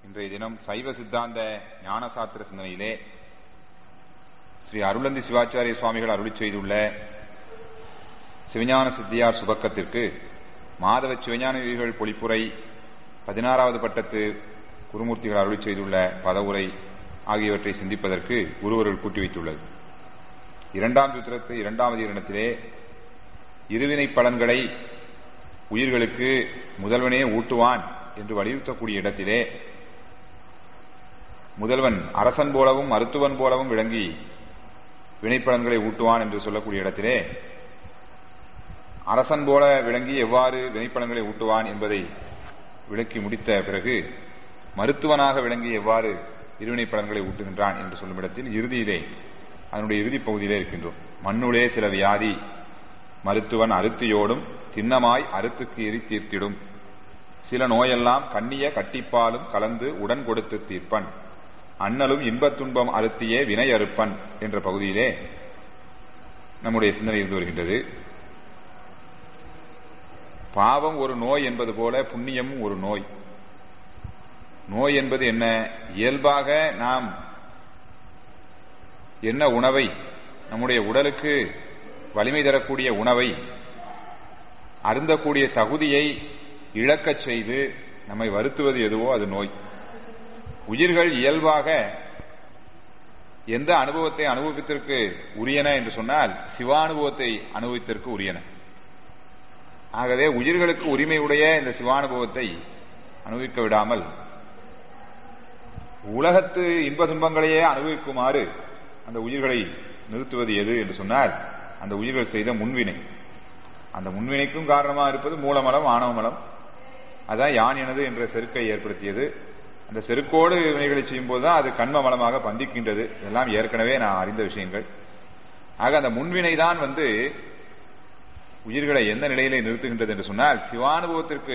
இன்றைய தினம் சைவ சித்தாந்த ஞானசாத்திர சிந்தனையிலே ஸ்ரீ அருளந்தி சிவாச்சாரிய சுவாமிகள் அருளி செய்துள்ள சிவஞான சித்தியார் சுபக்கத்திற்கு மாதவ சிவஞான யோகிகள் பொழிப்புரை பதினாறாவது பட்டத்து குருமூர்த்திகள் அருளி செய்துள்ள பதவுரை ஆகியவற்றை சிந்திப்பதற்கு குருவர்கள் கூட்டி வைத்துள்ளது இரண்டாம் சூத்திரத்து இரண்டாவது இரணத்திலே இருவினை பலன்களை உயிர்களுக்கு முதல்வனே ஊட்டுவான் என்று வலியுறுத்தக்கூடிய இடத்திலே முதல்வன் அரசன் போலவும் மருத்துவன் போலவும் விளங்கி வினைப்பலன்களை ஊட்டுவான் என்று சொல்லக்கூடிய இடத்திலே அரசன் போல விளங்கி எவ்வாறு வினைப்பலன்களை ஊட்டுவான் என்பதை விளக்கி முடித்த பிறகு மருத்துவனாக விளங்கி எவ்வாறு இருவினை பலன்களை ஊட்டுகின்றான் என்று சொல்லும் இடத்தில் இறுதியிலே அதனுடைய இறுதி பகுதியிலே இருக்கின்றோம் மண்ணுளே சில வியாதி மருத்துவன் அறுத்தியோடும் திண்ணமாய் அறுத்துக்கு எரி தீர்த்திடும் சில நோயெல்லாம் கண்ணிய கட்டிப்பாலும் கலந்து உடன் கொடுத்து தீர்ப்பன் அண்ணலும் இன்பத் துன்பம் அறுத்தியே வினை அறுப்பன் என்ற பகுதியிலே நம்முடைய சிந்தனை இருந்து வருகின்றது பாவம் ஒரு நோய் என்பது போல புண்ணியமும் ஒரு நோய் நோய் என்பது என்ன இயல்பாக நாம் என்ன உணவை நம்முடைய உடலுக்கு வலிமை தரக்கூடிய உணவை அருந்தக்கூடிய தகுதியை இழக்கச் செய்து நம்மை வருத்துவது எதுவோ அது நோய் உயிர்கள் இயல்பாக எந்த அனுபவத்தை அனுபவித்திற்கு உரியன என்று சொன்னால் சிவானுபவத்தை அனுபவித்திற்கு உரியன ஆகவே உயிர்களுக்கு உரிமையுடைய இந்த சிவானுபவத்தை அனுபவிக்க விடாமல் உலகத்து இன்ப துன்பங்களையே அனுபவிக்குமாறு அந்த உயிர்களை நிறுத்துவது எது என்று சொன்னால் அந்த உயிர்கள் செய்த முன்வினை அந்த முன்வினைக்கும் காரணமாக இருப்பது மூலமலம் ஆணவமலம் அதான் யான் எனது என்ற செருக்கை ஏற்படுத்தியது அந்த செருக்கோடு வினைகளை செய்யும் போதுதான் அது கண்ம மலமாக பந்திக்கின்றது இதெல்லாம் ஏற்கனவே நான் அறிந்த விஷயங்கள் ஆக அந்த முன்வினை தான் வந்து உயிர்களை எந்த நிலையிலே நிறுத்துகின்றது என்று சொன்னால் சிவானுபவத்திற்கு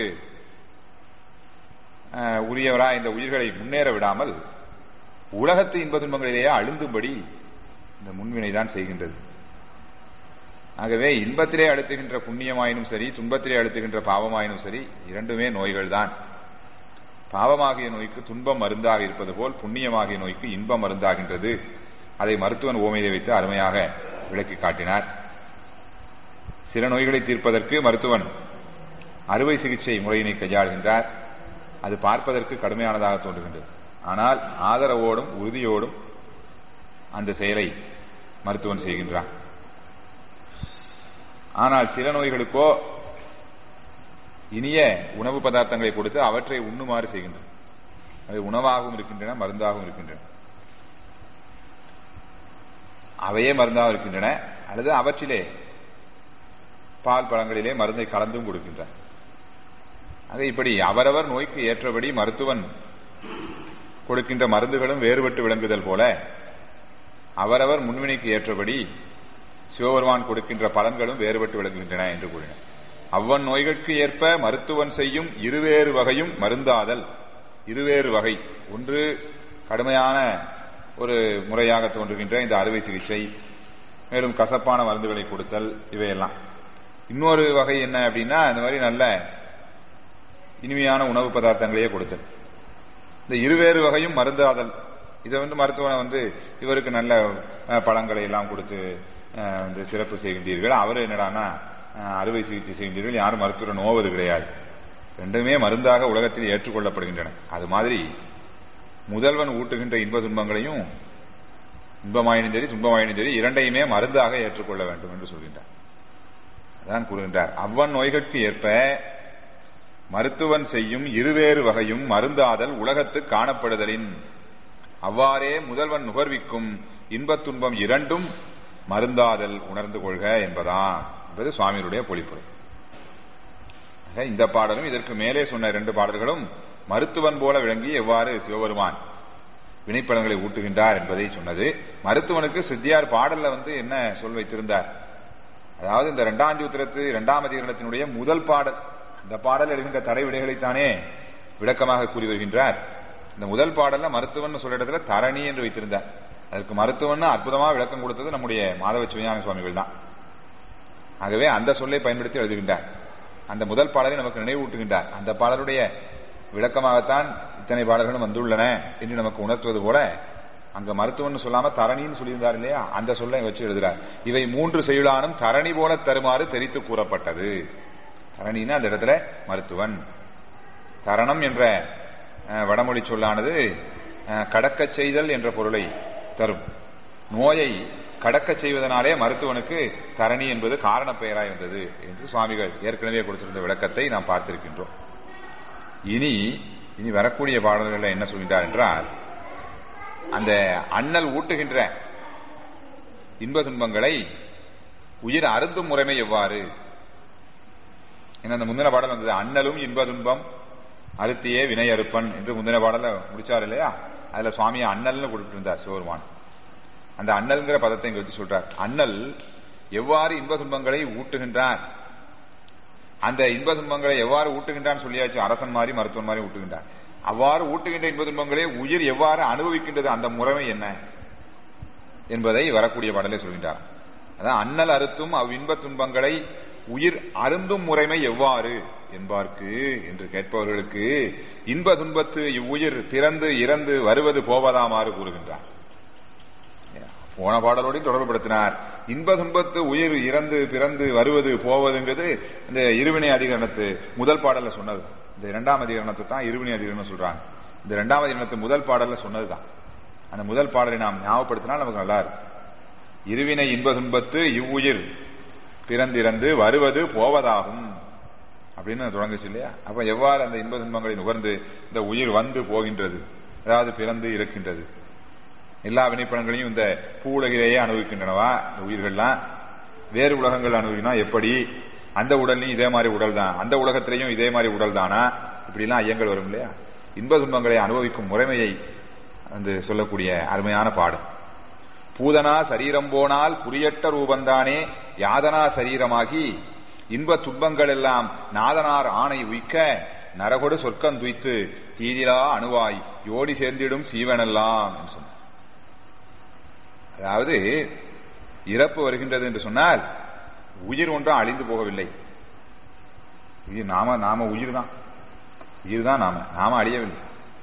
உரியவரா இந்த உயிர்களை முன்னேற விடாமல் உலகத்து இன்ப துன்பங்களிலேயே அழுந்தும்படி இந்த முன்வினை தான் செய்கின்றது ஆகவே இன்பத்திலே அழுத்துகின்ற புண்ணியமாயினும் சரி துன்பத்திலே அழுத்துகின்ற பாவமாயினும் சரி இரண்டுமே நோய்கள் தான் பாவமாகிய நோய்க்கு துன்பம் மருந்தாக இருப்பது போல் புண்ணியமாகிய நோய்க்கு இன்பம் மருந்தாகின்றது அதை மருத்துவன் ஓமையை வைத்து அருமையாக விளக்கி காட்டினார் சில நோய்களை தீர்ப்பதற்கு மருத்துவன் அறுவை சிகிச்சை முறையினை கையாளுகின்றார் அது பார்ப்பதற்கு கடுமையானதாக தோன்றுகின்றது ஆனால் ஆதரவோடும் உறுதியோடும் அந்த செயலை மருத்துவன் செய்கின்றான் ஆனால் சில நோய்களுக்கோ இனிய உணவு பதார்த்தங்களை கொடுத்து அவற்றை உண்ணுமாறு செய்கின்றன அவை உணவாகவும் இருக்கின்றன மருந்தாகவும் இருக்கின்றன அவையே மருந்தாக இருக்கின்றன அல்லது அவற்றிலே பால் பழங்களிலே மருந்தை கலந்தும் கொடுக்கின்றன ஆக இப்படி அவரவர் நோய்க்கு ஏற்றபடி மருத்துவன் கொடுக்கின்ற மருந்துகளும் வேறுபட்டு விளங்குதல் போல அவரவர் முன்வினைக்கு ஏற்றபடி சிவபெருமான் கொடுக்கின்ற பலன்களும் வேறுபட்டு விளங்குகின்றன என்று கூறினார் அவ்வன் நோய்களுக்கு ஏற்ப மருத்துவன் செய்யும் இருவேறு வகையும் மருந்தாதல் இருவேறு வகை ஒன்று கடுமையான ஒரு முறையாக தோன்றுகின்ற இந்த அறுவை சிகிச்சை மேலும் கசப்பான மருந்துகளை கொடுத்தல் இவையெல்லாம் இன்னொரு வகை என்ன அப்படின்னா இந்த மாதிரி நல்ல இனிமையான உணவு பதார்த்தங்களையே கொடுத்தல் இந்த இருவேறு வகையும் மருந்தாதல் இதை வந்து மருத்துவனை வந்து இவருக்கு நல்ல பழங்களை எல்லாம் கொடுத்து வந்து சிறப்பு செய்கின்றீர்கள் அவர் என்னடானா அறுவை சிகிச்சை செய்கின்றீர்கள் யாரும் மருத்துவர் நோவது கிடையாது ரெண்டுமே மருந்தாக உலகத்தில் ஏற்றுக்கொள்ளப்படுகின்றன அது மாதிரி முதல்வன் ஊட்டுகின்ற இன்ப துன்பங்களையும் இன்பமாயினும் சரி துன்பமாயினும் சரி இரண்டையுமே மருந்தாக ஏற்றுக்கொள்ள வேண்டும் என்று சொல்கின்றார் அதான் கூறுகின்றார் அவ்வன் நோய்களுக்கு ஏற்ப மருத்துவன் செய்யும் இருவேறு வகையும் மருந்தாதல் உலகத்து காணப்படுதலின் அவ்வாறே முதல்வன் நுகர்விக்கும் இன்பத் துன்பம் இரண்டும் மருந்தாதல் உணர்ந்து கொள்க என்பதான் என்பது சுவாமியுடைய பொழிப்புரை இந்த பாடலும் இதற்கு மேலே சொன்ன இரண்டு பாடல்களும் மருத்துவன் போல விளங்கி எவ்வாறு சிவபெருமான் வினைப்பலன்களை ஊட்டுகின்றார் என்பதை சொன்னது மருத்துவனுக்கு சித்தியார் பாடல்ல வந்து என்ன சொல் வைத்திருந்தார் அதாவது இந்த இரண்டாம் சூத்திரத்து இரண்டாம் அதிகரணத்தினுடைய முதல் பாடல் இந்த பாடல் எழுகின்ற தடை விடைகளைத்தானே விளக்கமாக கூறி வருகின்றார் இந்த முதல் பாடல்ல மருத்துவன் சொல்ற இடத்துல தரணி என்று வைத்திருந்தார் அதற்கு மருத்துவன் அற்புதமாக விளக்கம் கொடுத்தது நம்முடைய மாதவ சிவஞான சுவாமிகள் தான் ஆகவே அந்த சொல்லை பயன்படுத்தி எழுதுகின்றார் அந்த முதல் பாடலை நமக்கு நினைவூட்டுகின்றார் அந்த பாடலுடைய விளக்கமாகத்தான் இத்தனை பாடல்களும் வந்துள்ளன என்று நமக்கு உணர்த்துவது போல அங்க மருத்துவம்னு சொல்லாம தரணின்னு சொல்லியிருந்தார் இல்லையா அந்த சொல்ல வச்சு எழுதுறார் இவை மூன்று செயலானும் தரணி போல தருமாறு தெரித்து கூறப்பட்டது தரணின்னா அந்த இடத்துல மருத்துவன் தரணம் என்ற அஹ், வடமொழி சொல்லானது அஹ், கடக்கச் செய்தல் என்ற பொருளை தரும் நோயை கடக்கச் செய்வதனாலே மருத்துவனுக்கு தரணி என்பது காரண பெயராய் வந்தது என்று சுவாமிகள் ஏற்கனவே கொடுத்திருந்த விளக்கத்தை நாம் பார்த்திருக்கின்றோம் இனி இனி வரக்கூடிய பாடல்கள் என்ன சொல்கின்றார் என்றால் அந்த அண்ணல் ஊட்டுகின்ற இன்ப துன்பங்களை உயிர் அருந்தும் முறைமை எவ்வாறு ஏன்னா அந்த முந்தின பாடல் வந்தது அண்ணலும் இன்ப துன்பம் அறுத்தியே வினை அறுப்பன் என்று முந்தின பாடல முடிச்சார் இல்லையா அதுல சுவாமியை அண்ணல்னு கொடுத்திருந்தார் சிவருமான் அந்த அண்ணல்ங்கிற பதத்தை இங்க வச்சு சொல்றார் அண்ணல் எவ்வாறு இன்ப துன்பங்களை ஊட்டுகின்றார் அந்த இன்ப துன்பங்களை எவ்வாறு ஊட்டுகின்றான் சொல்லியாச்சு அரசன் மாதிரி மருத்துவன் மாதிரி ஊட்டுகின்றார் அவ்வாறு ஊட்டுகின்ற இன்ப துன்பங்களை உயிர் எவ்வாறு அனுபவிக்கின்றது அந்த முறைமை என்ன என்பதை வரக்கூடிய பாடலை சொல்கின்றார் அதான் அண்ணல் அறுத்தும் அவ் இன்ப துன்பங்களை உயிர் அருந்தும் முறைமை எவ்வாறு என்பார்க்கு என்று கேட்பவர்களுக்கு இன்ப துன்பத்து இவ்வுயிர் பிறந்து இறந்து வருவது போவதாமாறு கூறுகின்றார் போன பாடலோடையும் தொடர்புபடுத்தினார் இன்ப துன்பத்து உயிர் இறந்து பிறந்து வருவது போவதுங்கிறது இந்த இருவினை அதிகரணத்து முதல் பாடல்ல சொன்னது இந்த இரண்டாம் அதிகரணத்தை தான் இருவினை அதிகரணம் சொல்றாங்க இந்த இரண்டாம் அதிகரணத்து முதல் பாடல்ல சொன்னதுதான் அந்த முதல் பாடலை நாம் ஞாபகப்படுத்தினால் நமக்கு நல்லா இருக்கும் இருவினை இன்ப துன்பத்து இவ்வுயிர் பிறந்திறந்து வருவது போவதாகும் அப்படின்னு தொடங்குச்சு இல்லையா அப்ப எவ்வாறு அந்த இன்ப துன்பங்களை நுகர்ந்து இந்த உயிர் வந்து போகின்றது அதாவது பிறந்து இருக்கின்றது எல்லா வினைப்படங்களையும் இந்த பூ உலகிலேயே அனுபவிக்கின்றனவா இந்த உயிர்கள்லாம் வேறு உலகங்கள் அனுபவினா எப்படி அந்த உடல்லையும் இதே மாதிரி உடல் தான் அந்த உலகத்திலையும் இதே மாதிரி உடல் தானா இப்படிலாம் ஐயங்கள் வரும் இல்லையா இன்ப துன்பங்களை அனுபவிக்கும் முறைமையை வந்து சொல்லக்கூடிய அருமையான பாடம் பூதனா சரீரம் போனால் புரியட்ட ரூபந்தானே யாதனா சரீரமாகி இன்ப துன்பங்கள் எல்லாம் நாதனார் ஆணை உய்க்க நரகொடு சொர்க்கம் துய்த்து தீதிலா அணுவாய் யோடி சேர்ந்திடும் சீவனெல்லாம் என்று சொன்னார் அதாவது இறப்பு வருகின்றது என்று சொன்னால் உயிர் ஒன்றும் அழிந்து போகவில்லை உயிர் நாம நாம உயிர் தான் உயிர் தான் நாம நாம அழியவில்லை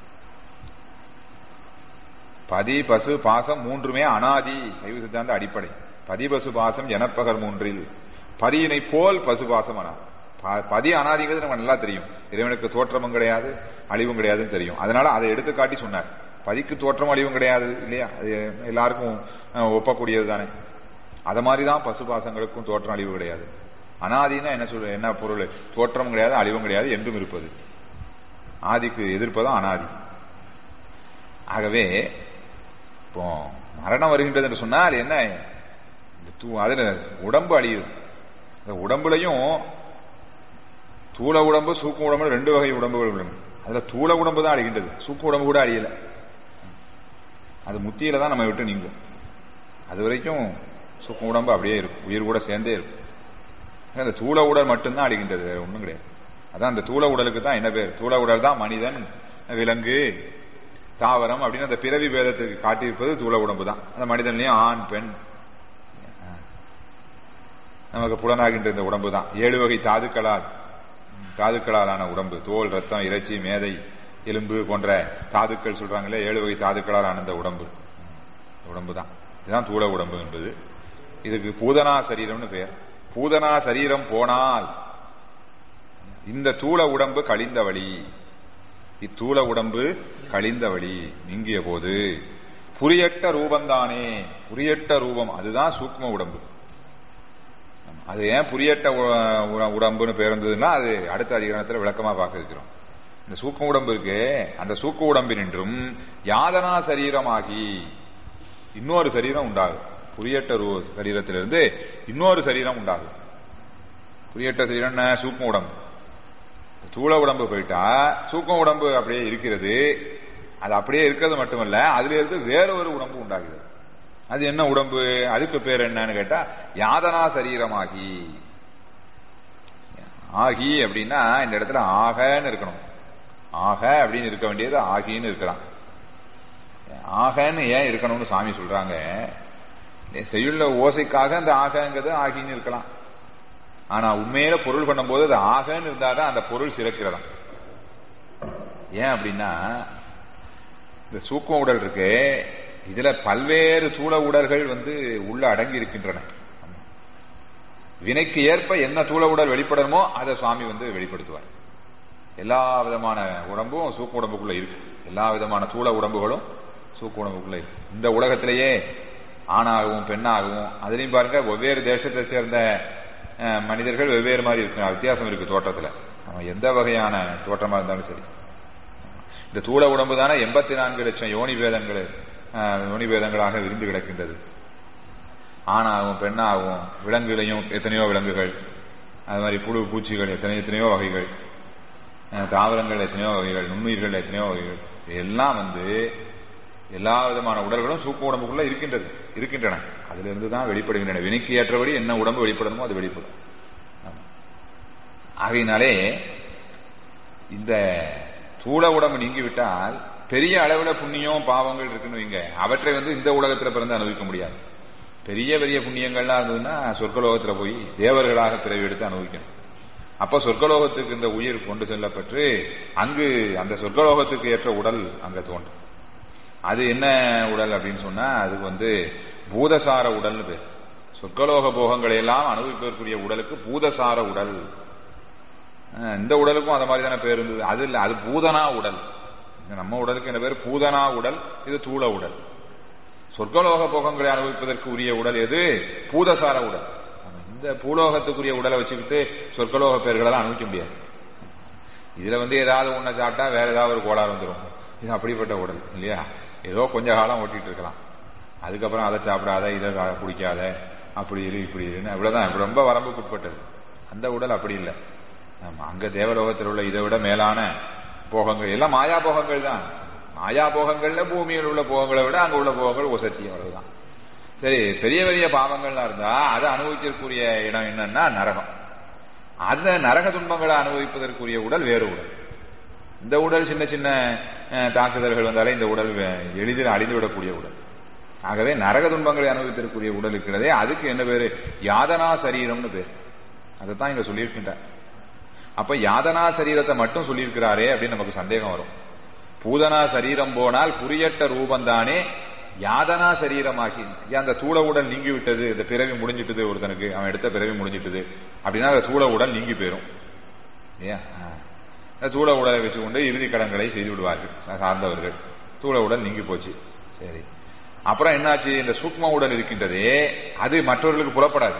பதி பசு பாசம் மூன்றுமே அனாதி சைவ சித்தாந்த அடிப்படை பதி பசு பாசம் எனப்பகர் மூன்றில் பதியினை போல் பசு பாசம் அனா ப- பதி அனாதிங்கிறது நமக்கு நல்லா தெரியும் இறைவனுக்கு தோற்றமும் கிடையாது அழிவும் கிடையாதுன்னு தெரியும் அதனால அதை எடுத்து காட்டி சொன்னார் பதிக்கு தோற்றம் அழிவும் கிடையாது இல்லையா அது எல்லாருக்கும் அஹ், ஒப்பக்கூடியது தானே அது மாதிரிதான் பசு பாசங்களுக்கும் தோற்றம் அழிவு கிடையாது அனாதினா என்ன சொல்ற என்ன பொருள் தோற்றம் கிடையாது அழிவும் கிடையாது என்றும் இருப்பது ஆதிக்கு எதிர்ப்பதும் அனாதி ஆகவே இப்போ மரணம் வருகின்றது என்று சொன்னால் என்ன இந்த தூ- அதுல உடம்பு அழியுது இந்த உடம்புலையும் தூள உடம்பு சூக்கு உடம்பு ரெண்டு வகை உடம்புகள் உள்ளன அதுல தூள உடம்பு தான் அழிகின்றது சூக்கு உடம்பு கூட அழியல அது முத்தியில தான் நம்ம விட்டு நீங்கும் அது வரைக்கும் சூக்கு உடம்பு அப்படியே இருக்கும் உயிர் கூட சேர்ந்தே இருக்கும் அந்த தூள உடல் மட்டும்தான் அழிகின்றது வேற ஒண்ணும் கிடையாது அதான் அந்த தூள உடலுக்கு தான் என்ன பேர் தூள உடல் தான் மனிதன் விலங்கு தாவரம் அப்படின்னு அந்த பிறவி பேதத்துக்கு காட்டியிருப்பது தூள உடம்பு தான் அந்த மனிதன்லயும் ஆண் பெண் நமக்கு புலனாகின்ற இந்த உடம்பு தான் ஏழு வகை தாதுக்களால் தாதுக்களாலான உடம்பு தோல் ரத்தம் இறைச்சி மேதை எலும்பு போன்ற தாதுக்கள் சொல்றாங்களே ஏழு வகை தாதுக்களால் ஆன இந்த உடம்பு இந்த உடம்பு தான் இதுதான் தூள உடம்பு என்பது இதுக்கு பூதனா சரீரம்னு பெயர் பூதனா சரீரம் போனால் இந்த தூள உடம்பு கழிந்த வழி இத்தூள உடம்பு கழிந்த வழி நீங்கிய போது புரியட்ட ரூபந்தானே புரியட்ட ரூபம் அதுதான் சூக்ம உடம்பு அது ஏன் புரியட்ட உ- உ- உடம்புன்னு பேர் வந்ததுன்னா அது அடுத்த அதிகாரத்துல விளக்கமா பார்க்க இருக்கிறோம் இந்த சூக்க உடம்பு இருக்கு அந்த சூக்க உடம்பினின்றும் யாதனா சரீரமாகி இன்னொரு சரீரம் உண்டாகும் புரியட்ட ரூ- சரீரத்திலிருந்து இன்னொரு சரீரம் உண்டாகும் புரியட்ட சரீரம் என்ன சூக்ம உடம்பு தூள உடம்பு போயிட்டா சூக்கம் உடம்பு அப்படியே இருக்கிறது அது அப்படியே இருக்கிறது மட்டுமல்ல அதுல இருந்து வேற ஒரு உடம்பு உண்டாகிறது அது என்ன உடம்பு அதுக்கு பேர் என்னன்னு கேட்டா யாதனா சரீரமாகி ஆகி அப்படின்னா இந்த இடத்துல ஆகன்னு இருக்கணும் ஆக அப்படின்னு இருக்க வேண்டியது ஆகின்னு இருக்கலாம் ஆகன்னு ஏன் இருக்கணும்னு சாமி சொல்றாங்க செய்யுள்ள ஓசைக்காக அந்த ஆகங்கிறது ஆகின்னு இருக்கலாம் ஆனா உண்மையில பொருள் பண்ணும்போது அது ஆகன்னு இருந்தாதான் அந்த பொருள் சிறக்கிறதாம் ஏன் அப்படின்னா இந்த சூக்கும உடல் இருக்கு இதுல பல்வேறு தூள உடல்கள் வந்து உள்ள அடங்கி இருக்கின்றன வினைக்கு ஏற்ப என்ன தூள உடல் வெளிப்படணுமோ அதை சுவாமி வந்து வெளிப்படுத்துவார் எல்லா விதமான உடம்பும் சூக்கு உடம்புக்குள்ள இருக்கு எல்லா விதமான தூள உடம்புகளும் சூக்கு உடம்புக்குள்ள இருக்கு இந்த உலகத்திலேயே ஆணாகவும் பெண்ணாகவும் அதுலயும் பாருங்க வெவ்வேறு தேசத்தை சேர்ந்த அஹ், மனிதர்கள் வெவ்வேறு மாதிரி இருக்கு வித்தியாசம் இருக்கு தோற்றத்துல அவன் எந்த வகையான தோற்றமா இருந்தாலும் சரி இந்த தூள உடம்பு தானே எண்பத்தி நான்கு லட்சம் யோனி பேதங்கள் அஹ், யோனி பேதங்களாக விரிந்து கிடக்கின்றது ஆணாகவும் பெண்ணாகவும் விலங்குகளையும் எத்தனையோ விலங்குகள் அது மாதிரி புழு பூச்சிகள் எத்தனையோ எத்தனையோ வகைகள் அஹ், தாவரங்கள் எத்தனையோ வகைகள் நுண்ணுயிர்கள் எத்தனையோ வகைகள் எல்லாம் வந்து எல்லா விதமான உடல்களும் சூப்பு உடம்புக்குள்ள இருக்கின்றது இருக்கின்றன அதுல இருந்து தான் வெளிப்படுகின்றன வினைக்கு ஏற்றபடி என்ன உடம்பு வெளிப்படணுமோ அது வெளிப்படும் ஆமா. ஆகையினாலே இந்த தூள உடம்பு நீங்கிவிட்டால் பெரிய அளவுல புண்ணியம் பாவங்கள் இருக்குன்னு வைங்க அவற்றை வந்து இந்த உலகத்துல பிறந்து அனுபவிக்க முடியாது பெரிய பெரிய புண்ணியங்கள்லாம் இருந்ததுன்னா சொர்க்கலோகத்துல போய் தேவர்களாக பிறவி எடுத்து அனுபவிக்கணும் அப்ப சொர்க்கலோகத்துக்கு இந்த உயிர் கொண்டு செல்லப்பட்டு அங்கு அந்த சொர்க்கலோகத்துக்கு ஏற்ற உடல் அங்க தோன்றும் அது என்ன உடல் அப்படின்னு சொன்னா அதுக்கு வந்து பூதசார உடல்னு பேர் சொர்க்கலோக போகங்களை எல்லாம் அனுபவிப்பதற்குரிய உடலுக்கு பூதசார உடல் அஹ் இந்த உடலுக்கும் அந்த மாதிரி தானே பேர் இருந்தது அது இல்ல அது பூதனா உடல் இங்க நம்ம உடலுக்கு என்ன பேர் பூதனா உடல் இது தூள உடல் சொர்க்கலோக போகங்களை அனுபவிப்பதற்கு உரிய உடல் எது பூதசார உடல் இந்த பூலோகத்துக்குரிய உடலை வச்சுக்கிட்டு சொர்க்கலோக பேர்களெல்லாம் அனுபவிக்க முடியாது இதுல வந்து ஏதாவது ஒன்றை சாப்பிட்டா வேற ஏதாவது ஒரு கோளாறு வந்துடும் இது அப்படிப்பட்ட உடல் இல்லையா ஏதோ கொஞ்ச காலம் ஓட்டிட்டு இருக்கலாம் அதுக்கப்புறம் அதை சாப்பிடாத இதை கா- குடிக்காத அப்படி இரு இப்படி இருன்னு அவ்வளவுதான் இப்ப ரொம்ப வரம்புக்குட்பட்டது அந்த உடல் அப்படி இல்லை ஆமா, அங்க தேவலோகத்தில் உள்ள இதை விட மேலான போகங்கள் எல்லாம் மாயா போகங்கள் தான் மாயா போகங்கள்ல பூமியில் உள்ள போகங்களை விட அங்க உள்ள போகங்கள் ஒசத்தி அவ்வளவுதான் சரி பெரிய பெரிய பாவங்கள்லாம் இருந்தா அதை அனுபவிக்கக்கூடிய இடம் என்னன்னா நரகம் அந்த நரக துன்பங்களை அனுபவிப்பதற்குரிய உடல் வேறு உடல் இந்த உடல் சின்ன சின்ன அஹ், தாக்குதல்கள் வந்தாலே இந்த உடல் வே- எளிதில் அழிந்து விடக்கூடிய உடல் ஆகவே நரக துன்பங்களை அனுபவித்திருக்கக்கூடிய உடல் இருக்கிறதே அதுக்கு என்ன பேரு யாதனா சரீரம்னு பேர் அதைத்தான் இங்க சொல்லியிருக்கின்றார் அப்ப யாதனா சரீரத்தை மட்டும் சொல்லியிருக்கிறாரே அப்படின்னு நமக்கு சந்தேகம் வரும் பூதனா சரீரம் போனால் புரியட்ட ரூபந்தானே யாதனா சரீரமாக்கி ஏன் அந்த தூள உடல் நீங்கி விட்டது இந்த பிறவி முடிஞ்சிட்டது ஒருத்தனுக்கு அவன் எடுத்த பிறவி முடிஞ்சிட்டது அப்படின்னா அந்த தூள உடல் நீங்கி போயிரும் இல்லையா ஆ. அந்த தூள உடலை வச்சுக்கொண்டு இறுதி கடன்களை செய்து விடுவார்கள் சார்ந்தவர்கள் தூள உடல் நீங்கி போச்சு சரி அப்புறம் என்னாச்சு இந்த சூக்ம உடல் இருக்கின்றதே அது மற்றவர்களுக்கு புலப்படாது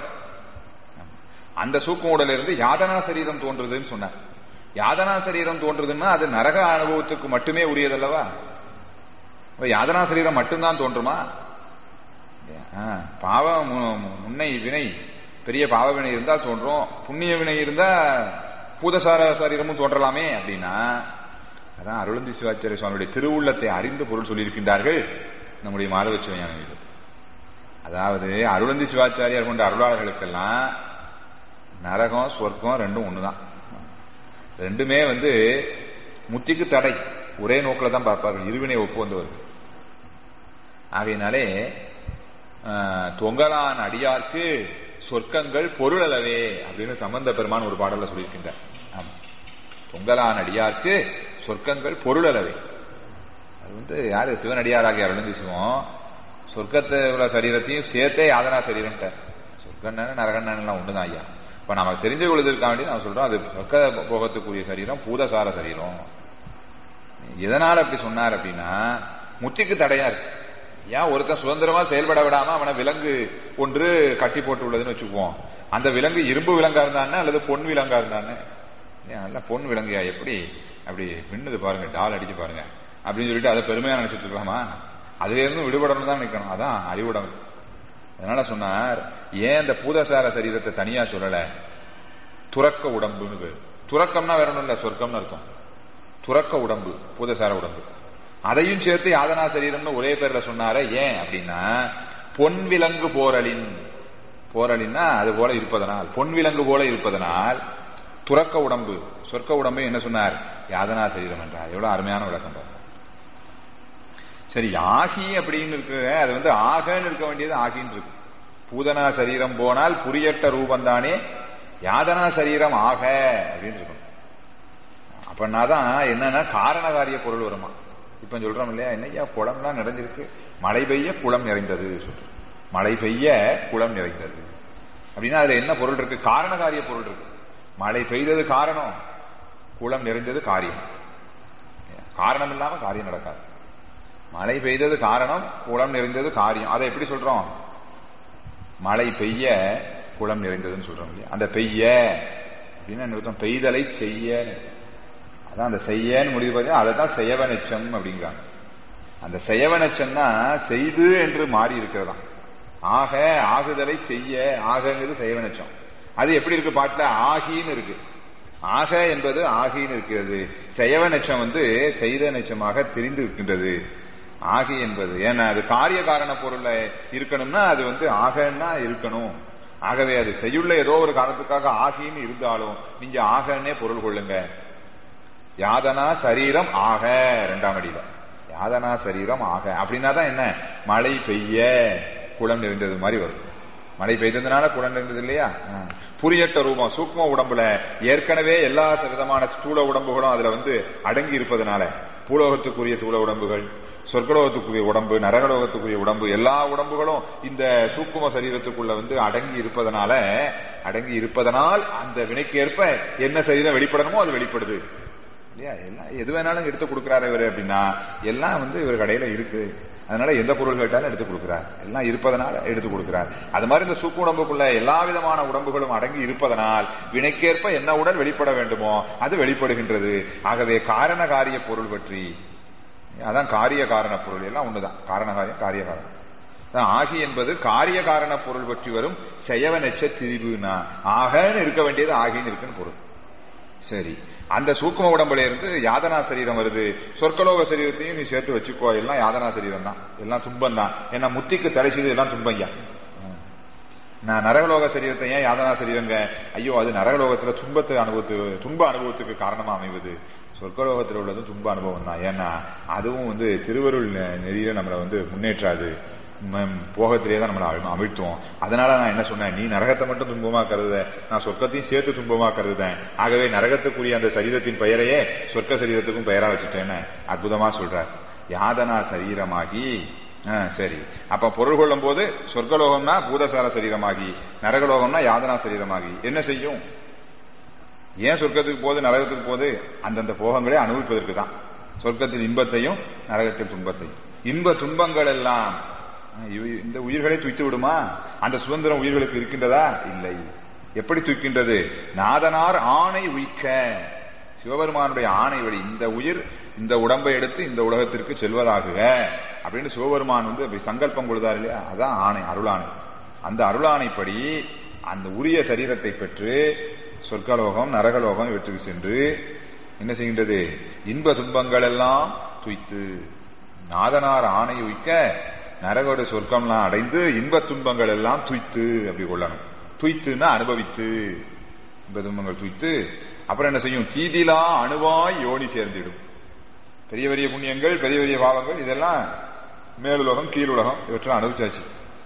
அந்த சூக்ம உடல் இருந்து யாதனா சரீரம் தோன்றுதுன்னு சொன்னார் யாதனா சரீரம் தோன்றுதுன்னா அது நரக அனுபவத்துக்கு மட்டுமே உரியதல்லவா அப்ப யாதனா சரீரம் மட்டும்தான் தோன்றுமா ஆ, பாவம் மு- மு- முன்னை வினை பெரிய பாவ வினை இருந்தா தோன்றும் புண்ணிய வினை இருந்தா பூதசார சரீரமும் தோன்றலாமே அப்படின்னா அதான் அருளந்தி சிவாச்சாரிய சுவாமியுடைய திருவுள்ளத்தை அறிந்து பொருள் சொல்லியிருக்கின்றார்கள் நம்முடைய மாதவ சிவஞானிகள் அதாவது அருளந்தி சிவாச்சாரியார் கொண்ட அருளாளர்களுக்கெல்லாம் நரகம் சொர்க்கம் ரெண்டும் ஒண்ணுதான் ரெண்டுமே வந்து முத்திக்கு தடை ஒரே நோக்கில தான் பார்ப்பார்கள் இருவினை ஒப்பு வந்தவர்கள் ஆகையினாலே ஆஹ், தொங்கலான் அடியார்க்கு சொர்க்கங்கள் பொருளளவே அப்படின்னு சம்பந்த பெருமான் ஒரு பாடல்ல சொல்லியிருக்கின்றார் ஆமா தொங்கலான் அடியார்க்கு சொர்க்கங்கள் பொருளளவே அது வந்து யாரு சிவனடியாராகிய அருளந்தி சிவம் சொர்க்கத்தை உள்ள சரீரத்தையும் சேர்த்தே யாதனா சரீரம் சொர்க்கம் நரகன் எல்லாம் ஒண்ணுதான் ஐயா இப்ப நமக்கு தெரிஞ்சு கொள்வதற்காக வேண்டி நான் சொல்றோம் அது சொர்க்க போகத்துக்குரிய சரீரம் பூதசார சரீரம் எதனால அப்படி சொன்னார் அப்படின்னா முத்திக்கு தடையா இருக்கு ஏன் ஒருத்தன் சுதந்திரமா செயல்பட விடாம அவனை விலங்கு ஒன்று கட்டி போட்டு உள்ளதுன்னு வச்சுக்குவோம் அந்த விலங்கு இரும்பு விலங்கா இருந்தானே அல்லது பொன் விலங்கா இருந்தானே ஏன் நல்ல பொன் விலங்குயா எப்படி அப்படி மின்னுது பாருங்க டால் அடிச்சு பாருங்க அப்படின்னு சொல்லிட்டு அதை பெருமையா நினைச்சிட்டு இருக்கலாமா அதுல இருந்து விடுபடணும் தான் நிக்கணும் அதான் அறிவுடம் அதனால சொன்னார் ஏன் இந்த பூதசார சரீரத்தை தனியா சொல்லல துறக்க உடம்புன்னு பேரு துறக்கம்னா வேற ஒண்ணும் இல்ல சொர்க்கம்னு அர்த்தம் துறக்க உடம்பு பூதசார உடம்பு அதையும் சேர்த்து யாதனா சரீரம்னு ஒரே பேர்ல சொன்னாரே ஏன் அப்படின்னா பொன் விலங்கு போரலின் போரலின்னா அது போல இருப்பதனால் பொன் விலங்கு போல இருப்பதனால் துறக்க உடம்பு சொர்க்க உடம்பு என்ன சொன்னார் யாதனா சரீரம் என்றார் எவ்வளவு அருமையான விளக்கம் பாருங்க. சரி ஆகி அப்படின்னு இருக்கு அது வந்து ஆகன்னு இருக்க வேண்டியது ஆகின்னு இருக்கு பூதனா சரீரம் போனால் புரியட்ட ரூபந்தானே யாதனா சரீரம் ஆக அப்படின்னு இருக்கணும் அப்படின்னா தான் என்னன்னா காரணகாரிய பொருள் வருமா இப்ப சொல்றோம் இல்லையா என்னையா குளம்லாம் நிறைஞ்சிருக்கு மழை பெய்ய குளம் நிறைந்தது சொல்றோம் மழை பெய்ய குளம் நிறைந்தது அப்படின்னா அதுல என்ன பொருள் இருக்கு காரணகாரிய பொருள் இருக்கு மழை பெய்தது காரணம் குளம் நிறைந்தது காரியம் காரணம் இல்லாம காரியம் நடக்காது மழை பெய்தது காரணம் குளம் நிறைந்தது காரியம் அதை எப்படி சொல்றோம் மழை பெய்ய குளம் நிறைந்ததுன்னு சொல்றோம் இல்லையா அந்த பெய்ய அப்படின்னா என்ன அர்த்தம்? பெய்தலை செய்ய அதான் அந்த செய்யன்னு முடிவு பண்ணி அதை தான் செய்யவனச்சம் அப்படிங்கிறாங்க அந்த செய்யவனச்சம்னா செய்து என்று மாறி இருக்கிறதா ஆக ஆகுதலை செய்ய ஆகங்கிறது செய்யவனச்சம் அது எப்படி இருக்கு பாட்டுல ஆகின்னு இருக்கு ஆக என்பது ஆகின்னு இருக்கிறது செய்யவ நச்சம் வந்து செய்த நச்சமாக தெரிந்து இருக்கின்றது ஆகி என்பது ஏன்னா அது காரிய காரண பொருள்ல இருக்கணும்னா அது வந்து ஆகன்னா இருக்கணும் ஆகவே அது செய்யுள்ள ஏதோ ஒரு காரணத்துக்காக ஆகின்னு இருந்தாலும் நீங்க ஆகன்னே பொருள் கொள்ளுங்க யாதனா சரீரம் ஆக ரெண்டாம் அடியில யாதனா சரீரம் ஆக அப்படின்னா தான் என்ன மழை பெய்ய குளம் நிறைந்தது மாதிரி வரும் மழை பெய்ததுனால குளம் நிறைந்தது இல்லையா ஆ. புரியட்ட ரூபம் சூக்ம உடம்புல ஏற்கனவே எல்லா விதமான ஸ்தூல உடம்புகளும் அதுல வந்து அடங்கி இருப்பதனால பூலோகத்துக்குரிய ஸ்தூல உடம்புகள் சொர்க்கலோகத்துக்குரிய உடம்பு நரகலோகத்துக்குரிய உடம்பு எல்லா உடம்புகளும் இந்த சூக்கும சரீரத்துக்குள்ள வந்து அடங்கி இருப்பதனால அடங்கி இருப்பதனால் அந்த வினைக்கு ஏற்ப என்ன சரீரம் வெளிப்படணுமோ அது வெளிப்படுது இல்லையா எல்லாம் எது வேணாலும் எடுத்து கொடுக்குறாரு இவரு அப்படின்னா எல்லாம் வந்து இவர் கடையில இருக்கு அதனால எந்த பொருள் கேட்டாலும் எடுத்து கொடுக்கிறார் எல்லாம் இருப்பதனால எடுத்து கொடுக்கிறார் அது மாதிரி இந்த சூக்கு உடம்புக்குள்ள எல்லா விதமான உடம்புகளும் அடங்கி இருப்பதனால் வினைக்கேற்ப என்ன உடல் வெளிப்பட வேண்டுமோ அது வெளிப்படுகின்றது ஆகவே காரண காரிய பொருள் பற்றி அதான் காரிய காரண பொருள் எல்லாம் ஒண்ணுதான் காரண காரியம் காரிய காரணம் அதான் ஆகி என்பது காரிய காரண பொருள் பற்றி வரும் செய்யவ நெச்ச திரிவுனா ஆகன்னு இருக்க வேண்டியது ஆகின்னு இருக்குன்னு பொருள் சரி அந்த சூக்கும உடம்புல இருந்து யாதனா சரீரம் வருது சொர்க்கலோக சரீரத்தையும் நீ சேர்த்து வச்சுக்கோ எல்லாம் யாதனா சரீரம் தான் எல்லாம் துன்பம் தான் ஏன்னா முத்திக்கு தடை செய்து எல்லாம் துன்பம் நான் நரகலோக சரீரத்தை ஏன் யாதனா சரீரங்க ஐயோ அது நரகலோகத்துல துன்பத்தை அனுபவத்து துன்ப அனுபவத்துக்கு காரணமா அமைவது சொர்க்கலோகத்தில் உள்ளதும் துன்ப அனுபவம் தான் ஏன்னா அதுவும் வந்து திருவருள் நெ- நெறியில நம்மளை வந்து முன்னேற்றாது ம- போகத்திலே தான் நம்மளை அழி- அமிழ்த்துவோம் அதனால நான் என்ன சொன்னேன் நீ நரகத்தை மட்டும் துன்பமா கருத நான் சொர்க்கத்தையும் சேர்த்து துன்பமா கருதுதேன் ஆகவே நரகத்துக்குரிய அந்த சரீரத்தின் பெயரையே சொர்க்க சரீரத்துக்கும் பெயரா வச்சுட்டேன்னு அற்புதமா சொல்றார் யாதனா சரீரமாகி ஆ, சரி அப்ப பொருள் கொள்ளும் போது சொர்க்கலோகம்னா பூதசார சரீரமாகி நரகலோகம்னா யாதனா சரீரமாகி என்ன செய்யும் ஏன் சொர்க்கத்துக்கு போகுது நரகத்துக்கு போகுது அந்தந்த போகங்களே அனுபவிப்பதற்கு தான் சொர்க்கத்தில் இன்பத்தையும் நரகத்தில் துன்பத்தையும் இன்ப துன்பங்கள் எல்லாம் ஆ, இவ- இந்த உயிர்களை துய்த்து விடுமா அந்த சுதந்திரம் உயிர்களுக்கு இருக்கின்றதா இல்லை எப்படி தூக்கின்றது நாதனார் ஆணை உய்க்க சிவபெருமானுடைய ஆணை வழி இந்த உயிர் இந்த உடம்பை எடுத்து இந்த உலகத்திற்கு செல்வதாகுக அப்படின்னு சிவபெருமான் வந்து அப்படி சங்கல்பம் கொடுத்தார் இல்லையா அதான் ஆணை அருளாணை அந்த அருளாணைப்படி அந்த உரிய சரீரத்தை பெற்று சொர்க்கலோகம் நரகலோகம் இவற்றுக்கு சென்று என்ன செய்கின்றது இன்ப துன்பங்கள் எல்லாம் துய்த்து நாதனார் ஆணை உய்க்க நரகோட சொர்க்கம்லாம் அடைந்து இன்ப துன்பங்கள் எல்லாம் துய்த்து அப்படி கொள்ளணும் துய்த்துன்னா அனுபவித்து இன்ப துன்பங்கள் துய்த்து அப்புறம் என்ன செய்யும் தீதிலா அணுவாய் யோனி சேர்ந்திடும் பெரிய பெரிய புண்ணியங்கள் பெரிய பெரிய பாவங்கள் இதெல்லாம் மேலுலகம் கீழுலகம் இவற்றெல்லாம் அனுபவிச்சாச்சு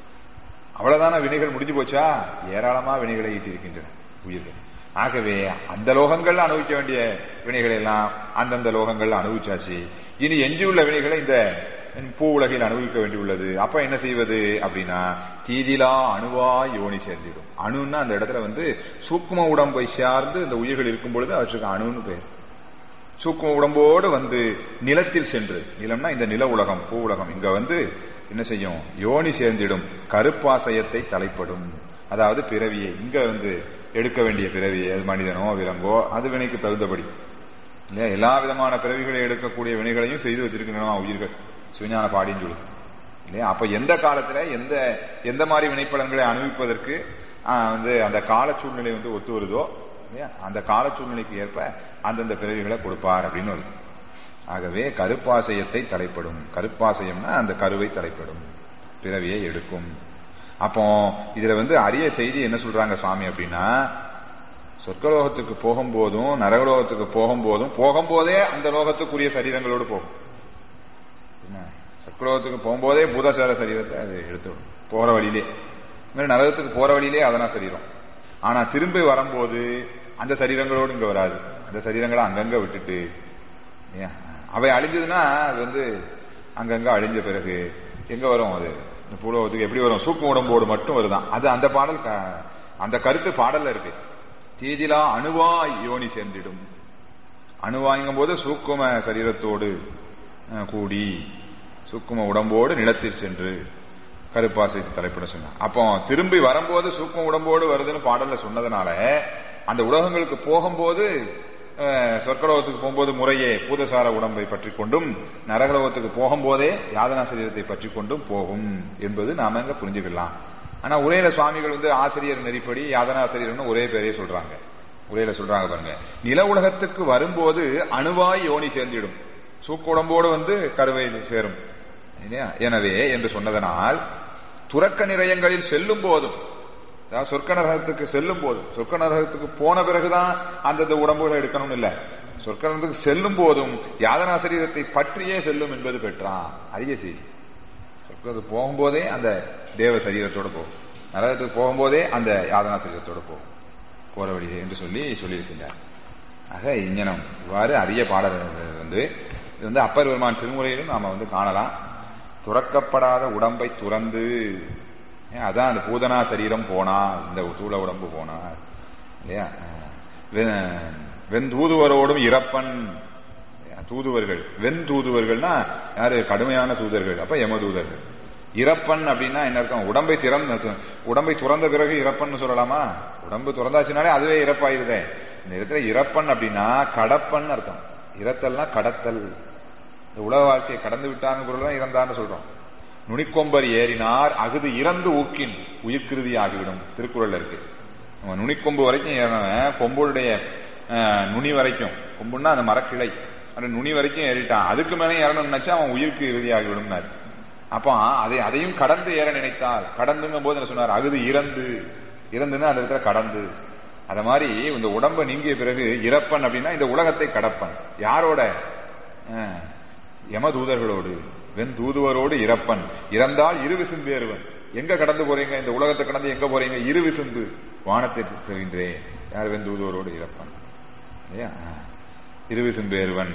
அவ்வளவுதான வினைகள் முடிஞ்சு போச்சா ஏராளமா வினைகளை ஈட்டியிருக்கின்றன உயிர்கள் ஆகவே அந்த லோகங்கள்ல அனுபவிக்க வேண்டிய வினைகளை எல்லாம் அந்தந்த லோகங்கள்ல அனுபவிச்சாச்சு இனி எஞ்சியுள்ள வினைகளை இந்த பூ உலகில் அனுபவிக்க வேண்டியுள்ளது அப்ப என்ன செய்வது அப்படின்னா தீதிலா அணுவா யோனி சேர்ந்திடும் அணுன்னா அந்த இடத்துல வந்து சூக்கும உடம்பை சார்ந்து இந்த உயிர்கள் இருக்கும் பொழுது அவற்றுக்கு அணுன்னு பெயர் சூக்கும உடம்போடு வந்து நிலத்தில் சென்று நிலம்னா இந்த நில உலகம் பூ உலகம் இங்க வந்து என்ன செய்யும் யோனி சேர்ந்திடும் கருப்பாசயத்தை தலைப்படும் அதாவது பிறவியை இங்க வந்து எடுக்க வேண்டிய பிறவியை அது மனிதனோ விலங்கோ அது வினைக்கு தகுந்தபடி இல்லையா எல்லா விதமான பிறவிகளை எடுக்கக்கூடிய வினைகளையும் செய்து வச்சிருக்கின்றன உயிர்கள் சிவஞான பாடின்னு சொல்லு இல்லையா அப்ப எந்த காலத்துல எந்த எந்த மாதிரி வினைப்பலன்களை அனுபவிப்பதற்கு ஆஹ், வந்து அந்த கால சூழ்நிலை வந்து ஒத்து வருதோ இல்லையா அந்த கால சூழ்நிலைக்கு ஏற்ப அந்தந்த பிறவிகளை கொடுப்பார் அப்படின்னு வருது ஆகவே கருப்பாசயத்தை தலைப்படும் கருப்பாசயம்னா அந்த கருவை தலைப்படும் பிறவியை எடுக்கும் அப்போ இதுல வந்து அரிய செய்தி என்ன சொல்றாங்க சுவாமி அப்படின்னா சொர்க்கலோகத்துக்கு போகும்போதும் நரகலோகத்துக்கு போகும்போதும் போகும்போதே அந்த லோகத்துக்குரிய சரீரங்களோடு போகும் என்ன சொர்க்கலோகத்துக்கு போகும்போதே பூதசார சரீரத்தை அது எடுத்துடும் போற வழியிலே இந்த மாதிரி நரகத்துக்கு போற வழியிலே அதனா சரீரம் ஆனா திரும்பி வரும்போது அந்த சரீரங்களோடு இங்க வராது அந்த சரீரங்களை அங்கங்க விட்டுட்டு ஏன்? அவை அழிஞ்சதுன்னா அது வந்து அங்கங்க அழிஞ்ச பிறகு எங்க வரும் அது இந்த பூலோகத்துக்கு எப்படி வரும் சூக்கும் உடம்போடு மட்டும் வருதான் அது அந்த பாடல் க- அந்த கருத்து பாடல்ல இருக்கு தீதிலா அணுவாய் யோனி சேர்ந்திடும் அணுவாய்ங்கும் போது சூக்கும சரீரத்தோடு அஹ், கூடி சூக்கும உடம்போடு நிலத்தில் சென்று கருப்பாசை தலைப்பிட சொன்னான் அப்போ திரும்பி வரும்போது சூக்கும உடம்போடு வருதுன்னு பாடல்ல சொன்னதுனால அந்த உலகங்களுக்கு போகும்போது அஹ், சொர்க்கலோகத்துக்கு போகும்போது முறையே பூதசார உடம்பை பற்றி கொண்டும் நரகலோகத்துக்கு போகும்போதே யாதனா சரீரத்தை பற்றி கொண்டும் போகும் என்பது நாம இங்க புரிஞ்சுக்கலாம் ஆனா உரையில சுவாமிகள் வந்து ஆசிரியர் நெறிப்படி யாதனா சரீரம்னு ஒரே பேரே சொல்றாங்க உரையில சொல்றாங்க பாருங்க நில உலகத்துக்கு வரும்போது அணுவாய் யோனி சேர்ந்திடும் சூக்குடம்போடு வந்து கருவை சேரும் இல்லையா? எனவே என்று சொன்னதனால் துறக்க நிலையங்களில் செல்லும் போதும் அதாவது சொர்க்க நரகத்துக்கு செல்லும் போது சொர்க்க நரகத்துக்கு போன பிறகுதான் அந்தந்த உடம்புகளை எடுக்கணும் இல்ல சொர்க்க நரகத்துக்கு செல்லும் போதும் யாதனா சரீரத்தை பற்றியே செல்லும் என்பது பெற்றான் அரிய செய்தி சொர்க்கத்துக்கு போகும்போதே அந்த தேவ சரீரத்தோட போகும் நரகத்துக்கு போகும்போதே அந்த யாதனா சரீரத்தோட போகும் போற வழி என்று சொல்லி சொல்லியிருக்கின்றார் ஆக இஞ்ஞனம் இவ்வாறு அரிய பாடல் வந்து இது வந்து அப்பர் பெருமான் திருமுறையிலும் நாம வந்து காணலாம் துறக்கப்படாத உடம்பை துறந்து ஏன், அதான் அந்த பூதனா சரீரம் போனா இந்த தூள உடம்பு போனா இல்லையா அஹ், வெ- வெந்தூதுவரோடும் இறப்பன் தூதுவர்கள் வெண் தூதுவர்கள்னா யாரு கடுமையான தூதர்கள் அப்ப யமதூதர்கள் இறப்பன் அப்படின்னா என்ன அர்த்தம் உடம்பை திறந்த உடம்பை துறந்த பிறகு இறப்பன்னு சொல்லலாமா உடம்பு துறந்தாச்சுனாலே அதுவே இறப்பாயிருதே இந்த இடத்துல இறப்பன் அப்படின்னா கடப்பன் அர்த்தம் இறத்தல்னா கடத்தல் இந்த உலக வாழ்க்கையை கடந்து விட்டாங்க பொருள் தான் இறந்தான்னு சொல்றோம் நுனிக்கொம்பர் ஏறினார் அகுது இறந்து ஊக்கின் உயிர்கிருதி ஆகிவிடும் திருக்குறள்ல இருக்கு நம்ம நுனிக்கொம்பு வரைக்கும் ஏறினவன் கொம்புடைய அஹ், நுனி வரைக்கும் கொம்புன்னா அந்த மரக்கிளை அந்த நுனி வரைக்கும் ஏறிட்டான் அதுக்கு மேலே ஏறணும்னு நினைச்சா அவன் உயிருக்கு இறுதி ஆகிவிடும்னாரு அப்போ அதை அதையும் கடந்து ஏற நினைத்தால் கடந்துங்கும் போது என்ன சொன்னார் அகுது இறந்து இறந்துன்னா அந்த இடத்துல கடந்து அத மாதிரி இந்த உடம்ப நீங்கிய பிறகு இறப்பன் அப்படின்னா இந்த உலகத்தை கடப்பன் யாரோட அஹ், யமதூதர்களோடு வெண் தூதுவரோடு இறப்பன் இறந்தால் இரு விசும்பு ஏறுவன் எங்க கடந்து போறீங்க இந்த உலகத்தை கடந்து எங்க போறீங்க இரு விசும்பு வானத்தை செல்கின்றேன் யார் வெண் தூதுவரோடு இறப்பன் இல்லையா அஹ். இரு விசும்பு ஏறுவன்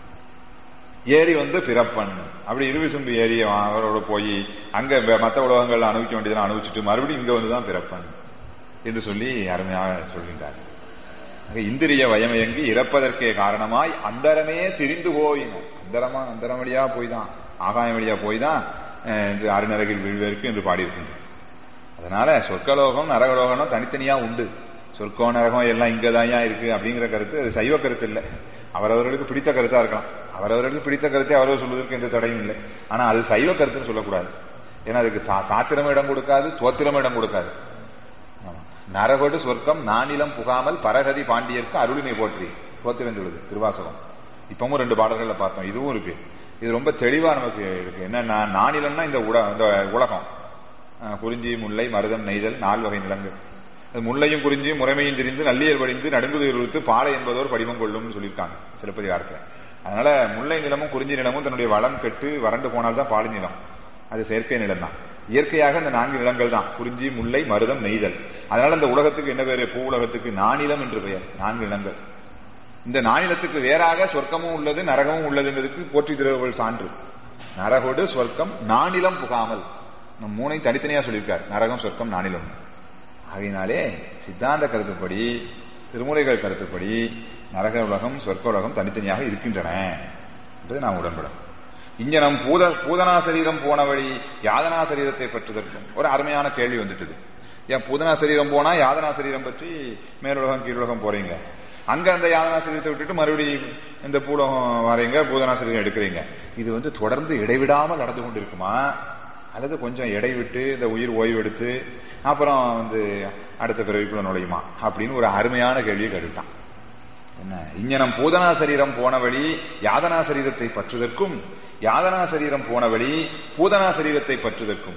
ஏரி வந்து பிறப்பன் அப்படி இருவிசும்பு ஏரி அவன் அவரோட போய் அங்க வெ- மத்த உலகங்கள்ல அனுபவிக்க வேண்டியதெல்லாம் அனுபவிச்சுட்டு மறுபடியும் இங்க வந்துதான் பிறப்பன் என்று சொல்லி அருமையாக சொல்கின்றார் ஆக இந்திரிய வயமயங்கி இறப்பதற்கே காரணமாய் அந்தரமே திரிந்து போயின அந்தரமா அந்தரம் வழியா போய் தான் ஆகாயம் வழியா போய் தான் அஹ், என்று அருணரகில் வீழ்வதற்கு என்று பாடியிருக்கின்றார் அதனால சொர்க்கலோகம் நரகலோகம் தனித்தனியா உண்டு சொர்க்கம் நரகம் எல்லாம் இங்கதான் இருக்கு அப்படிங்கிற கருத்து அது சைவ கருத்து இல்லை அவரவர்களுக்கு பிடித்த கருத்தா இருக்கலாம் அவரவர்களுக்கு பிடித்த கருத்தை அவரவர் சொல்வதற்கு எந்த தடையும் இல்லை ஆனா அது சைவ கருத்துன்னு சொல்லக்கூடாது ஏன்னா அதுக்கு சா- சாத்திரமும் இடம் கொடுக்காது தோத்திரமும் இடம் கொடுக்காது ஆமா. நரகொடு சொர்க்கம் நானிலம் புகாமல் பரகதி பாண்டியர்க்கு அருளினை போற்றி தோத்திரம் சொல்லுது திருவாசகம் இப்பவும் ரெண்டு பாடல்கள்ல பார்த்தோம் இதுவும் இருக்கு இது ரொம்ப தெளிவா நமக்கு இருக்கு என்னன்னா நானிலம்னா இந்த உட- இந்த உலகம் அஹ், குறிஞ்சி முல்லை மருதம் நெய்தல் நால் வகை நிலங்கள் அது முல்லையும் குறிஞ்சியும் முறைமையும் தெரிந்து நல்லியல் படிந்து நடுங்குதிர் உறுத்து பாலை என்பதோர் படிமம் கொள்ளும்னு சொல்லியிருக்காங்க சிலப்பதிகாரத்தில் அதனால முல்லை நிலமும் குறிஞ்சி நிலமும் தன்னுடைய வளம் கெட்டு வறண்டு போனால்தான் பாலை நிலம் அது செயற்கை நிலம் தான் இயற்கையாக இந்த நான்கு நிலங்கள் தான் குறிஞ்சி முல்லை மருதம் நெய்தல் அதனால இந்த உலகத்துக்கு என்ன பேரு பூ உலகத்துக்கு நானிலம் என்று பெயர் நான்கு நிலங்கள் இந்த நானிலத்துக்கு வேறாக சொர்க்கமும் உள்ளது நரகமும் உள்ளதுங்கிறதுக்கு போற்றி திருவள்ளுவர் சான்று நரகோடு சொர்க்கம் நானிலம் புகாமல் நம்ம மூணையும் தனித்தனியா சொல்லியிருக்கார் நரகம் சொர்க்கம் நானிலம் ஆகையினாலே சித்தாந்த கருத்துப்படி திருமுறைகள் கருத்துப்படி நரக உலகம் சொர்க்க உலகம் தனித்தனியாக இருக்கின்றன என்பது நாம் உடன்படும் இங்க நம் பூத பூதனா சரீரம் போன வழி யாதனா சரீரத்தை பற்றுதற்கும் ஒரு அருமையான கேள்வி வந்துட்டுது ஏன் பூதனா சரீரம் போனா யாதனா சரீரம் பற்றி மேலுலகம் கீழுலகம் போறீங்க அங்க அந்த யாதனா சரீரத்தை விட்டுட்டு மறுபடியும் இந்த பூலகம் வரீங்க பூதனா சரீரம் எடுக்கிறீங்க இது வந்து தொடர்ந்து இடைவிடாமல் நடந்து கொண்டிருக்குமா அல்லது கொஞ்சம் எடை விட்டு இந்த உயிர் ஓய்வு எடுத்து அப்புறம் வந்து அடுத்த பிறவிக்குள்ள நுழையுமா அப்படின்னு ஒரு அருமையான கேள்வியை கேட்டுட்டான் என்ன இங்கனம் பூதனா சரீரம் போன வழி யாதனா சரீரத்தை பற்றுதற்கும் யாதனா சரீரம் போன வழி பூதனா சரீரத்தை பற்றுதற்கும்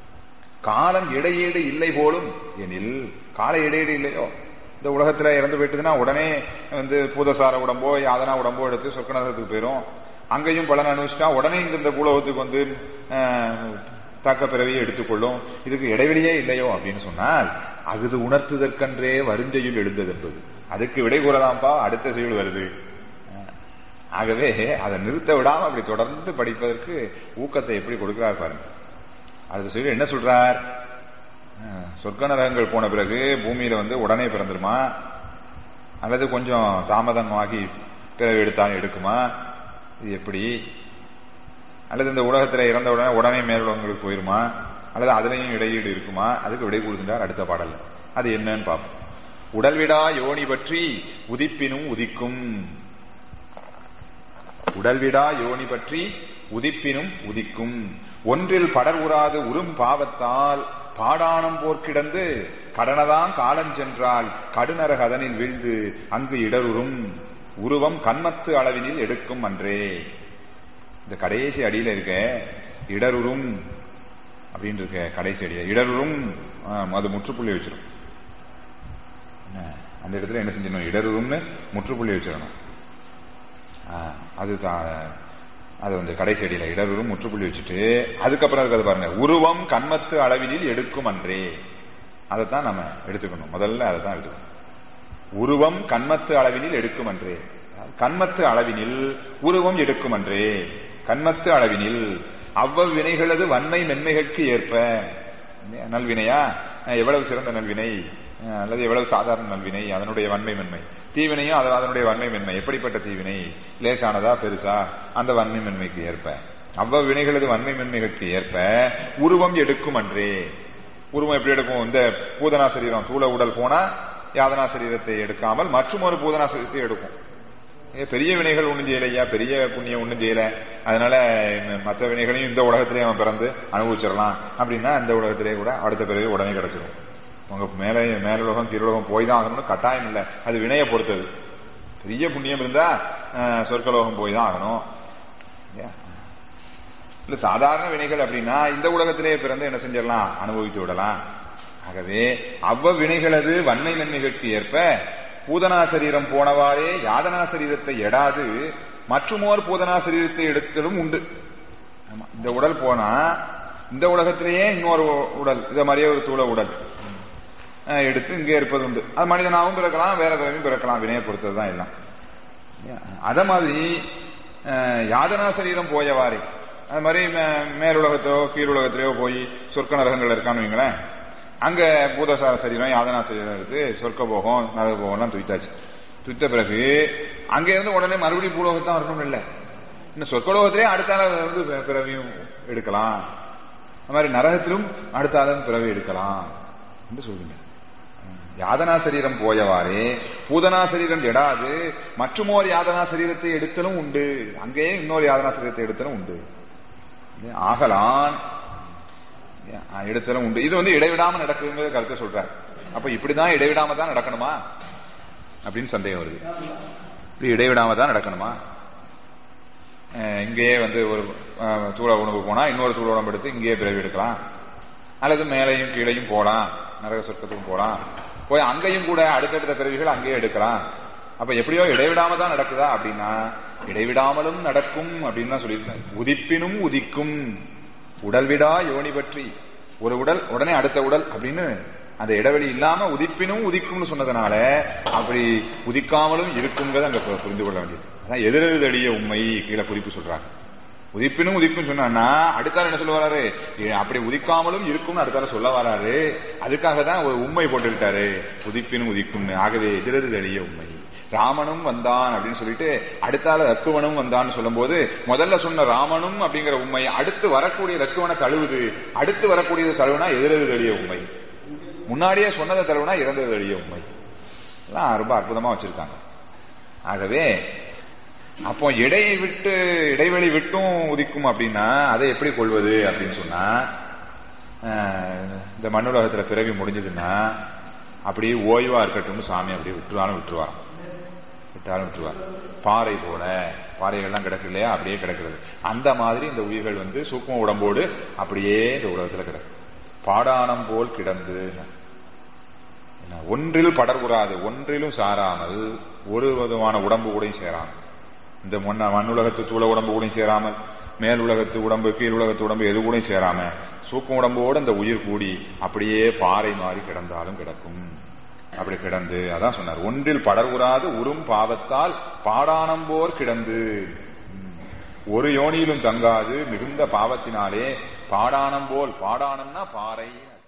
காலம் இடையீடு இல்லை போலும் எனில் கால இடையீடு இல்லையோ இந்த உலகத்துல இறந்து போயிட்டுதுன்னா உடனே வந்து பூதசார உடம்போ யாதனா உடம்போ எடுத்து சொர்க்கநகரத்துக்கு போயிரும் அங்கேயும் பலன் அனுபவிச்சுட்டா உடனே இந்த இந்த பூலோகத்துக்கு வந்து அஹ், தக்க பிறவியை எடுத்துக்கொள்ளும் இதுக்கு இடைவெளியே இல்லையோ அப்படின்னு சொன்னால் அகுது உணர்த்துதற்கன்றே வருஞ்செய்யுள் எழுந்தது என்பது அதுக்கு விடை கூறலாம்ப்பா அடுத்த செய்யுள் வருது ஆகவே அதை நிறுத்த விடாம அப்படி தொடர்ந்து படிப்பதற்கு ஊக்கத்தை எப்படி கொடுக்கிறார் பாருங்க அதுக்கு சொல்லி என்ன சொல்றார் சொர்க்க நரகங்கள் போன பிறகு பூமியில வந்து உடனே பிறந்துருமா அல்லது கொஞ்சம் தாமதமாகி பிறகு எடுத்தாலும் எடுக்குமா இது எப்படி அல்லது இந்த உலகத்துல இறந்த உடனே உடனே மேலுலகங்களுக்கு போயிருமா அல்லது அதுலயும் இடையீடு இருக்குமா அதுக்கு விடை கொடுக்கின்றார் அடுத்த பாடல்ல அது என்னன்னு பார்ப்போம் உடல்விடா யோனி பற்றி உதிப்பினும் உதிக்கும் உடல்விடா யோனி பற்றி உதிப்பினும் உதிக்கும் ஒன்றில் படர் உறாது உறும் பாவத்தால் பாடானம் போர்க்கிடந்து கடனதான் காலஞ்சென்றால் கடுநர கதனில் வீழ்ந்து அங்கு இடருறும் உருவம் கண்மத்து அளவினில் எடுக்கும் அன்றே இந்த கடைசி அடியில இருக்க இடருறும் அப்படின்னு இருக்க கடைசி அடியில இடருறும் அது முற்றுப்புள்ளி வச்சிடும் அந்த இடத்துல என்ன செஞ்சிடணும் இடருறும்னு முற்றுப்புள்ளி வச்சிடணும் அது அது வந்து கடைசி அடியில இடருறும் முற்றுப்புள்ளி வச்சுட்டு அதுக்கப்புறம் இருக்கிறது பாருங்க உருவம் கண்மத்து அளவினில் எடுக்கும் அன்றே அதைத்தான் நம்ம எடுத்துக்கணும் முதல்ல அதை தான் எடுத்துக்கணும் உருவம் கண்மத்து அளவினில் எடுக்கும் அன்றே கண்மத்து அளவினில் உருவம் எடுக்கும் அன்றே கண்மத்து அளவினில் அவ்வளவு வினைகளது வன்மை மென்மைகளுக்கு ஏற்ப நல்வினையா எவ்வளவு சிறந்த நல்வினை அல்லது எவ்வளவு சாதாரண நல்வினை அதனுடைய வன்மை மென்மை தீவினையும் அதனுடைய வன்மை மென்மை எப்படிப்பட்ட தீவினை லேசானதா பெருசா அந்த வன்மை மென்மைக்கு ஏற்ப அவ்வளவு வினைகளது வன்மை மென்மைகளுக்கு ஏற்ப உருவம் எடுக்கும் அன்றே உருவம் எப்படி எடுக்கும் இந்த பூதனா சரீரம் தூள உடல் போனா யாதனா சரீரத்தை எடுக்காமல் மற்றும் ஒரு பூதனா சரீரத்தை எடுக்கும் பெரிய வினைகள் ஒண்ணும் செய்யலையா பெரிய புண்ணியம் ஒண்ணும் செய்யல அதனால மற்ற வினைகளையும் இந்த உலகத்திலேயே அவன் பிறந்து அனுபவிச்சிடலாம் அப்படின்னா இந்த உலகத்திலேயே கூட அடுத்த பிறகு உடனே கிடைச்சிடும் உங்க மேலே மேலுலகம் கீழுலகம் போய் தான் ஆகணும்னு கட்டாயம் இல்லை அது வினையை பொறுத்தது பெரிய புண்ணியம் இருந்தா சொர்க்கலோகம் போய் தான் ஆகணும் இல்ல சாதாரண வினைகள் அப்படின்னா இந்த உலகத்திலேயே பிறந்து என்ன செஞ்சிடலாம் அனுபவித்து விடலாம் ஆகவே அவ்வ வினைகளது வன்மை நன்மைகளுக்கு ஏற்ப பூதனா சரீரம் போனவாறே யாதனா சரீரத்தை எடாது மற்றுமோர் பூதனா சரீரத்தை எடுத்தலும் உண்டு இந்த உடல் போனா இந்த உலகத்திலேயே இன்னொரு உடல் இத மாதிரியே ஒரு தூள உடல் எடுத்து இங்கே இருப்பது உண்டு அது மனிதனாகவும் பிறக்கலாம் வேற பிறவையும் பிறக்கலாம் வினையை பொறுத்ததுதான் எல்லாம் அத மாதிரி யாதனா சரீரம் போயவாறே அது மாதிரி மேலுலகத்தோ கீழுலகத்திலேயோ போய் சொர்க்க நரகங்கள் இருக்கான்னு வைங்களேன் அங்க பூதசார சரீரம் யாதனா சரீரம் இருக்கு சொர்க்க போகம் நரக போகம்லாம் துய்த்தாச்சு துய்த்த பிறகு அங்க இருந்து உடனே மறுபடியும் பூலோகத்தான் வரணும் இல்லை இன்னும் சொர்க்கலோகத்திலே அடுத்த வந்து பிறவியும் எடுக்கலாம் அது மாதிரி நரகத்திலும் அடுத்த ஆளும் பிறவி எடுக்கலாம் என்று சொல்லுங்க யாதனா சரீரம் போயவாறே பூதனா சரீரம் எடாது மற்றுமோர் யாதனா சரீரத்தை எடுத்தலும் உண்டு அங்கேயே இன்னொரு யாதனா சரீரத்தை எடுத்தலும் உண்டு ஆகலான் எடுத்தலும் உண்டு இது வந்து இடைவிடாம நடக்குதுங்கிற கருத்தை சொல்றாரு அப்ப இப்படிதான் இடைவிடாம தான் நடக்கணுமா அப்படின்னு சந்தேகம் வருது இப்படி இடைவிடாம தான் நடக்கணுமா இங்கேயே வந்து ஒரு தூள உணவு போனா இன்னொரு தூள உணவு எடுத்து இங்கேயே பிறவி எடுக்கலாம் அல்லது மேலையும் கீழையும் போலாம் நரக சொர்க்கத்துக்கும் போலாம் போய் அங்கேயும் கூட அடுத்தடுத்த பிறவிகள் அங்கேயே எடுக்கலாம் அப்ப எப்படியோ இடைவிடாம தான் நடக்குதா அப்படின்னா இடைவிடாமலும் நடக்கும் அப்படின்னு தான் சொல்லியிருக்கேன் உதிப்பினும் உதிக்கும் உடல் விடா யோனி பற்றி ஒரு உடல் உடனே அடுத்த உடல் அப்படின்னு அந்த இடைவெளி இல்லாம உதிப்பினும் உதிக்கும்னு சொன்னதுனால அப்படி உதிக்காமலும் இருக்குங்கிறத அங்க புரிந்து கொள்ள வேண்டியது அதான் எதிரெதிரடிய உண்மை கீழே குறிப்பு சொல்றாங்க உதிப்பினும் உதிக்கும் சொன்னா அடுத்தால என்ன சொல்ல வராரு அப்படி உதிக்காமலும் இருக்கும்னு அடுத்தால சொல்ல வராரு அதுக்காக தான் ஒரு உண்மை போட்டுக்கிட்டாரு உதிப்பினும் உதிக்கும்னு ஆகவே எதிரெதிரடிய உண்மை ராமனும் வந்தான் அப்படின்னு சொல்லிட்டு அடுத்தால ரக்குவனும் வந்தான்னு சொல்லும் போது முதல்ல சொன்ன ராமனும் அப்படிங்கிற உண்மை அடுத்து வரக்கூடிய ரக்குவனை தழுவுது அடுத்து வரக்கூடியது தழுவுனா எதிரெதிரடிய உண்மை முன்னாடியே சொன்னதை தழுவுனா இறந்ததழிய உண்மை எல்லாம் ரொம்ப அற்புதமா வச்சிருக்காங்க ஆகவே அப்போ இடையை விட்டு இடைவெளி விட்டும் உதிக்கும் அப்படின்னா அதை எப்படி கொள்வது அப்படின்னு சொன்னா இந்த மண்ணுலகத்துல பிறவி முடிஞ்சதுன்னா அப்படியே ஓய்வா இருக்கட்டும்னு சாமி அப்படியே விட்டுருவாலும் விட்டுருவார் விட்டாலும் விட்டுருவார் பாறை போல பாறைகள்லாம் கிடக்கு இல்லையா அப்படியே கிடக்கிறது அந்த மாதிரி இந்த உயிர்கள் வந்து சூக்கும உடம்போடு அப்படியே இந்த உலகத்துல கிடக்கு பாடானம் போல் கிடந்து ஒன்றில் படர்புறாது ஒன்றிலும் சாராமல் ஒரு விதமான உடம்பு கூடயும் சேராமல் இந்த மண்ண மண்ணுலகத்து தூள உடம்பு கூடயும் சேராமல் மேல் உலகத்து உடம்பு கீழ் உலகத்து உடம்பு எது கூடயும் சேராம சூக்கும் உடம்போடு அந்த உயிர் கூடி அப்படியே பாறை மாறி கிடந்தாலும் கிடக்கும் அப்படி கிடந்து அதான் சொன்னார் ஒன்றில் படர்வுறாது உறும் பாவத்தால் பாடானம்போர் கிடந்து ம். ஒரு யோனியிலும் தங்காது மிகுந்த பாவத்தினாலே பாடானம் போல் பாடானம்னா பாறை